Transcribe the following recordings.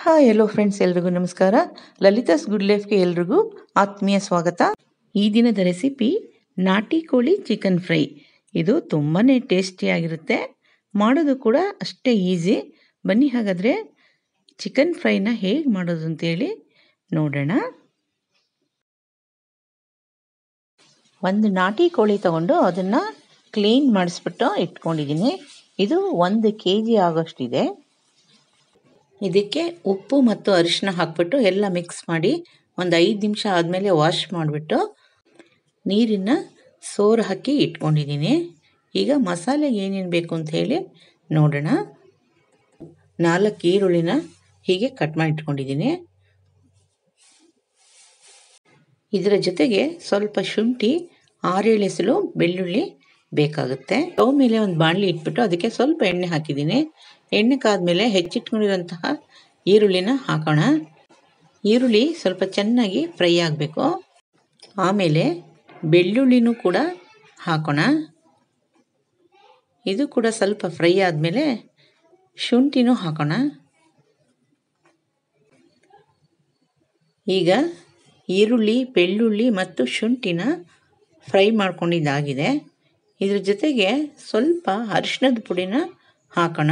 hi ಎಲ್ಲೋ friends ಎಲ್ರಿಗೂ ನಮಸ್ಕಾರ ಲಲಿತಾಸ್ good ಲೈಫ್ಗೆ ಎಲ್ರಿಗೂ ಆತ್ಮೀಯ ಸ್ವಾಗತ ಈ ದಿನದ ರೆಸಿಪಿ ನಾಟಿ ಕೋಳಿ ಚಿಕನ್ ಫ್ರೈ ಇದು ತುಂಬಾ ಟೇಸ್ಟಿಯಾಗಿರುತ್ತೆ ಮಾಡೋದು ಕೂಡ ಅಷ್ಟೇ ಈಸಿ ಬನ್ನಿ ಹಾಗಾದರೆ ಚಿಕನ್ ಫ್ರೈನ ಹೇಗೆ ಮಾಡೋದು ಅಂತೇಳಿ ನೋಡೋಣ ಒಂದು ನಾಟಿ ಕೋಳಿ ತಗೊಂಡು ಅದನ್ನು ಕ್ಲೀನ್ ಮಾಡಿಸ್ಬಿಟ್ಟು ಇಟ್ಕೊಂಡಿದ್ದೀನಿ ಇದು ಒಂದು ಕೆ ಜಿ ಆಗೋಷ್ಟಿದೆ ಇದಕ್ಕೆ ಉಪ್ಪು ಮತ್ತು ಅರಿಶಿನ ಹಾಕ್ಬಿಟ್ಟು ಎಲ್ಲ ಮಿಕ್ಸ್ ಮಾಡಿ ಒಂದು ಐದು ನಿಮಿಷ ಆದಮೇಲೆ ವಾಶ್ ಮಾಡಿಬಿಟ್ಟು ನೀರನ್ನು ಸೋರು ಹಾಕಿ ಇಟ್ಕೊಂಡಿದ್ದೀನಿ ಈಗ ಮಸಾಲೆಗೆ ಏನೇನು ಬೇಕು ಅಂತ ಹೇಳಿ ನೋಡೋಣ ನಾಲ್ಕು ಈರುಳ್ಳಿನ ಹೀಗೆ ಕಟ್ ಮಾಡಿ ಇಟ್ಕೊಂಡಿದ್ದೀನಿ ಇದರ ಜೊತೆಗೆ ಸ್ವಲ್ಪ ಶುಂಠಿ ಆರೇಳು ಹೆಸರು ಬೆಳ್ಳುಳ್ಳಿ ಬೇಕಾಗುತ್ತೆ ಸ್ಟವ್ ಮೇಲೆ ಒಂದು ಬಾಣಲಿ ಇಟ್ಬಿಟ್ಟು ಅದಕ್ಕೆ ಸ್ವಲ್ಪ ಎಣ್ಣೆ ಹಾಕಿದ್ದೀನಿ ಎಣ್ಣೆ ಕಾದ್ಮೇಲೆ ಹೆಚ್ಚಿಟ್ಕೊಂಡಿರೋಂತಹ ಈರುಳ್ಳಿನ ಹಾಕೋಣ ಈರುಳ್ಳಿ ಸ್ವಲ್ಪ ಚೆನ್ನಾಗಿ ಫ್ರೈ ಆಗಬೇಕು ಆಮೇಲೆ ಬೆಳ್ಳುಳ್ಳಿನೂ ಕೂಡ ಹಾಕೋಣ ಇದು ಕೂಡ ಸ್ವಲ್ಪ ಫ್ರೈ ಆದಮೇಲೆ ಶುಂಠಿನೂ ಹಾಕೋಣ ಈಗ ಈರುಳ್ಳಿ ಬೆಳ್ಳುಳ್ಳಿ ಮತ್ತು ಶುಂಠಿನ ಫ್ರೈ ಮಾಡ್ಕೊಂಡಿದ್ದಾಗಿದೆ ಇದ್ರ ಜೊತೆಗೆ ಸ್ವಲ್ಪ ಅರಿಶಿನದ ಪುಡಿನ ಹಾಕೋಣ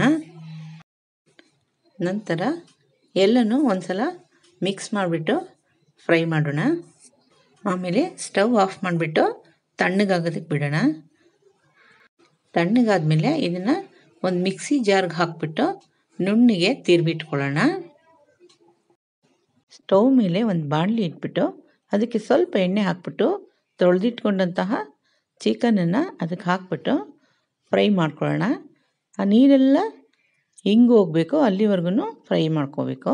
ನಂತರ ಎಲ್ಲನೂ ಒಂದು ಮಿಕ್ಸ್ ಮಾಡಿಬಿಟ್ಟು ಫ್ರೈ ಮಾಡೋಣ ಆಮೇಲೆ ಸ್ಟವ್ ಆಫ್ ಮಾಡಿಬಿಟ್ಟು ತಣ್ಣಗಾಗೋದಕ್ಕೆ ಬಿಡೋಣ ತಣ್ಣಗಾದ್ಮೇಲೆ ಇದನ್ನು ಒಂದು ಮಿಕ್ಸಿ ಜಾರ್ಗೆ ಹಾಕ್ಬಿಟ್ಟು ನುಣ್ಣಿಗೆ ತೀರ್ಬಿಟ್ಕೊಳ್ಳೋಣ ಸ್ಟವ್ ಮೇಲೆ ಒಂದು ಬಾಣಲಿ ಇಟ್ಬಿಟ್ಟು ಅದಕ್ಕೆ ಸ್ವಲ್ಪ ಎಣ್ಣೆ ಹಾಕ್ಬಿಟ್ಟು ತೊಳೆದಿಟ್ಕೊಂಡಂತಹ ಚಿಕನನ್ನು ಅದಕ್ಕೆ ಹಾಕ್ಬಿಟ್ಟು ಫ್ರೈ ಮಾಡ್ಕೊಳ್ಳೋಣ ಆ ನೀರೆಲ್ಲ ಹಿಂಗೆ ಹೋಗಬೇಕು ಅಲ್ಲಿವರೆಗೂ ಫ್ರೈ ಮಾಡ್ಕೋಬೇಕು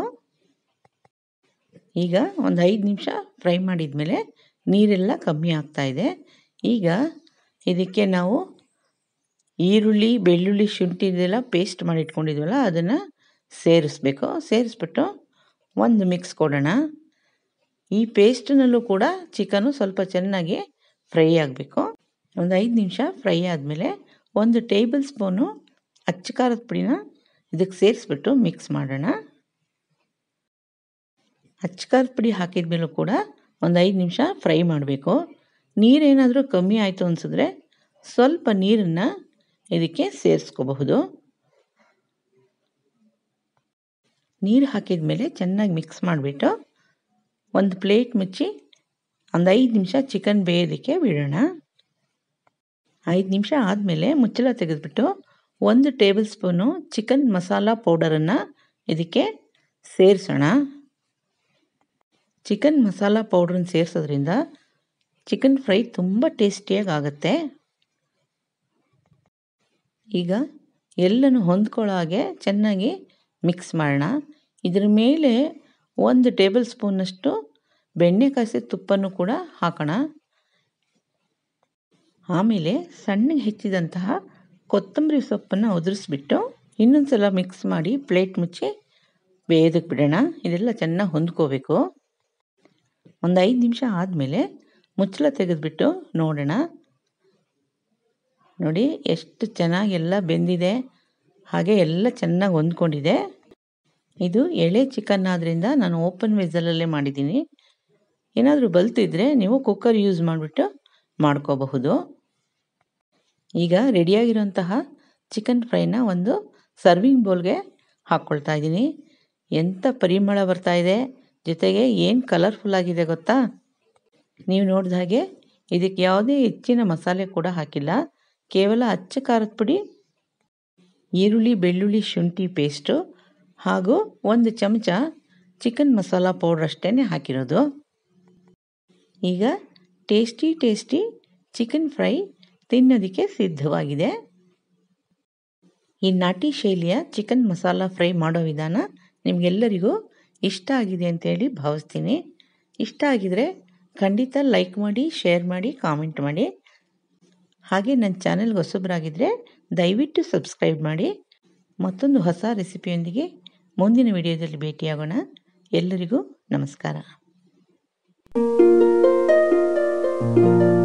ಈಗ ಒಂದು ಐದು ನಿಮಿಷ ಫ್ರೈ ಮಾಡಿದ್ಮೇಲೆ ನೀರೆಲ್ಲ ಕಮ್ಮಿ ಆಗ್ತಾಯಿದೆ ಈಗ ಇದಕ್ಕೆ ನಾವು ಈರುಳ್ಳಿ ಬೆಳ್ಳುಳ್ಳಿ ಶುಂಠಿ ಇದೆಲ್ಲ ಪೇಸ್ಟ್ ಮಾಡಿ ಇಟ್ಕೊಂಡಿದ್ವಲ್ಲ ಅದನ್ನು ಸೇರಿಸ್ಬೇಕು ಸೇರಿಸ್ಬಿಟ್ಟು ಒಂದು ಮಿಕ್ಸ್ ಕೊಡೋಣ ಈ ಪೇಸ್ಟ್ನಲ್ಲೂ ಕೂಡ ಚಿಕನು ಸ್ವಲ್ಪ ಚೆನ್ನಾಗಿ ಫ್ರೈ ಆಗಬೇಕು ಒಂದು ಐದು ನಿಮಿಷ ಫ್ರೈ ಆದಮೇಲೆ ಒಂದು ಟೇಬಲ್ ಸ್ಪೂನು ಅಚ್ಚ ಖಾರದ ಪುಡಿನ ಇದಕ್ಕೆ ಸೇರಿಸ್ಬಿಟ್ಟು ಮಿಕ್ಸ್ ಮಾಡೋಣ ಅಚ್ಚ ಖಾರದ ಪುಡಿ ಹಾಕಿದ ಮೇಲೂ ಕೂಡ ಒಂದು ಐದು ನಿಮಿಷ ಫ್ರೈ ಮಾಡಬೇಕು ನೀರೇನಾದರೂ ಕಮ್ಮಿ ಆಯಿತು ಅನಿಸಿದ್ರೆ ಸ್ವಲ್ಪ ನೀರನ್ನು ಇದಕ್ಕೆ ಸೇರಿಸ್ಕೋಬಹುದು ನೀರು ಹಾಕಿದ ಮೇಲೆ ಚೆನ್ನಾಗಿ ಮಿಕ್ಸ್ ಮಾಡಿಬಿಟ್ಟು ಒಂದು ಪ್ಲೇಟ್ ಮುಚ್ಚಿ ಒಂದು ಐದು ನಿಮಿಷ ಚಿಕನ್ ಬೇಯೋದಕ್ಕೆ ಬಿಡೋಣ ಐದು ನಿಮಿಷ ಆದಮೇಲೆ ಮುಚ್ಚಳ ತೆಗೆದುಬಿಟ್ಟು ಒಂದು ಟೇಬಲ್ ಸ್ಪೂನು ಚಿಕನ್ ಮಸಾಲ ಪೌಡರನ್ನು ಇದಕ್ಕೆ ಸೇರಿಸೋಣ ಚಿಕನ್ ಮಸಾಲ ಪೌಡ್ರನ್ನ ಸೇರಿಸೋದ್ರಿಂದ ಚಿಕನ್ ಫ್ರೈ ತುಂಬ ಟೇಸ್ಟಿಯಾಗಿ ಆಗುತ್ತೆ ಈಗ ಎಲ್ಲನೂ ಹೊಂದ್ಕೊಳ್ಳೋ ಹಾಗೆ ಚೆನ್ನಾಗಿ ಮಿಕ್ಸ್ ಮಾಡೋಣ ಇದ್ರ ಮೇಲೆ ಒಂದು ಟೇಬಲ್ ಸ್ಪೂನಷ್ಟು ಬೆಣ್ಣೆ ಕಾಯಿಸಿದ ತುಪ್ಪನೂ ಕೂಡ ಹಾಕೋಣ ಆಮೇಲೆ ಸಣ್ಣಗೆ ಹೆಚ್ಚಿದಂತಹ ಕೊತ್ತಂಬರಿ ಸೊಪ್ಪನ್ನು ಉದುರಿಸ್ಬಿಟ್ಟು ಇನ್ನೊಂದು ಸಲ ಮಿಕ್ಸ್ ಮಾಡಿ ಪ್ಲೇಟ್ ಮುಚ್ಚಿ ಬೇಯೋದಕ್ಕೆ ಬಿಡೋಣ ಇದೆಲ್ಲ ಚೆನ್ನಾಗಿ ಹೊಂದ್ಕೋಬೇಕು ಒಂದು ಐದು ನಿಮಿಷ ಆದಮೇಲೆ ಮುಚ್ಚಳ ತೆಗೆದುಬಿಟ್ಟು ನೋಡೋಣ ನೋಡಿ ಎಷ್ಟು ಚೆನ್ನಾಗಿ ಎಲ್ಲ ಬೆಂದಿದೆ ಹಾಗೆ ಎಲ್ಲ ಚೆನ್ನಾಗಿ ಹೊಂದ್ಕೊಂಡಿದೆ ಇದು ಎಳೆ ಚಿಕನ್ ಆದ್ದರಿಂದ ನಾನು ಓಪನ್ ವೆಜಲ್ಲಲ್ಲೇ ಮಾಡಿದ್ದೀನಿ ಏನಾದರೂ ಬಲ್ತಿದ್ರೆ ನೀವು ಕುಕ್ಕರ್ ಯೂಸ್ ಮಾಡಿಬಿಟ್ಟು ಮಾಡ್ಕೋಬಹುದು ಈಗ ರೆಡಿಯಾಗಿರೋಂತಹ ಚಿಕನ್ ಫ್ರೈನ ಒಂದು ಸರ್ವಿಂಗ್ ಬೌಲ್ಗೆ ಹಾಕ್ಕೊಳ್ತಾ ಇದ್ದೀನಿ ಎಂಥ ಪರಿಮಳ ಬರ್ತಾ ಇದೆ ಜೊತೆಗೆ ಏನು ಕಲರ್ಫುಲ್ ಆಗಿದೆ ಗೊತ್ತಾ ನೀವು ನೋಡಿದ ಹಾಗೆ ಇದಕ್ಕೆ ಯಾವುದೇ ಹೆಚ್ಚಿನ ಮಸಾಲೆ ಕೂಡ ಹಾಕಿಲ್ಲ ಕೇವಲ ಅಚ್ಚ ಖಾರದ ಪುಡಿ ಈರುಳ್ಳಿ ಬೆಳ್ಳುಳ್ಳಿ ಶುಂಠಿ ಪೇಸ್ಟು ಹಾಗೂ ಒಂದು ಚಮಚ ಚಿಕನ್ ಮಸಾಲ ಪೌಡ್ರ್ ಅಷ್ಟೇ ಹಾಕಿರೋದು ಈಗ ಟೇಸ್ಟಿ ಟೇಸ್ಟಿ ಚಿಕನ್ ಫ್ರೈ ತಿನ್ನೋದಕ್ಕೆ ಸಿದ್ಧವಾಗಿದೆ ಈ ನಾಟಿ ಶೈಲಿಯ ಚಿಕನ್ ಮಸಾಲ ಫ್ರೈ ಮಾಡೋ ವಿಧಾನ ನಿಮಗೆಲ್ಲರಿಗೂ ಇಷ್ಟ ಆಗಿದೆ ಅಂತೇಳಿ ಭಾವಿಸ್ತೀನಿ ಇಷ್ಟ ಆಗಿದರೆ ಖಂಡಿತ ಲೈಕ್ ಮಾಡಿ ಶೇರ್ ಮಾಡಿ ಕಾಮೆಂಟ್ ಮಾಡಿ ಹಾಗೆ ನನ್ನ ಚಾನೆಲ್ಗೆ ಹೊಸಬರಾಗಿದ್ದರೆ ದಯವಿಟ್ಟು ಸಬ್ಸ್ಕ್ರೈಬ್ ಮಾಡಿ ಮತ್ತೊಂದು ಹೊಸ ರೆಸಿಪಿಯೊಂದಿಗೆ ಮುಂದಿನ ವಿಡಿಯೋದಲ್ಲಿ ಭೇಟಿಯಾಗೋಣ ಎಲ್ಲರಿಗೂ ನಮಸ್ಕಾರ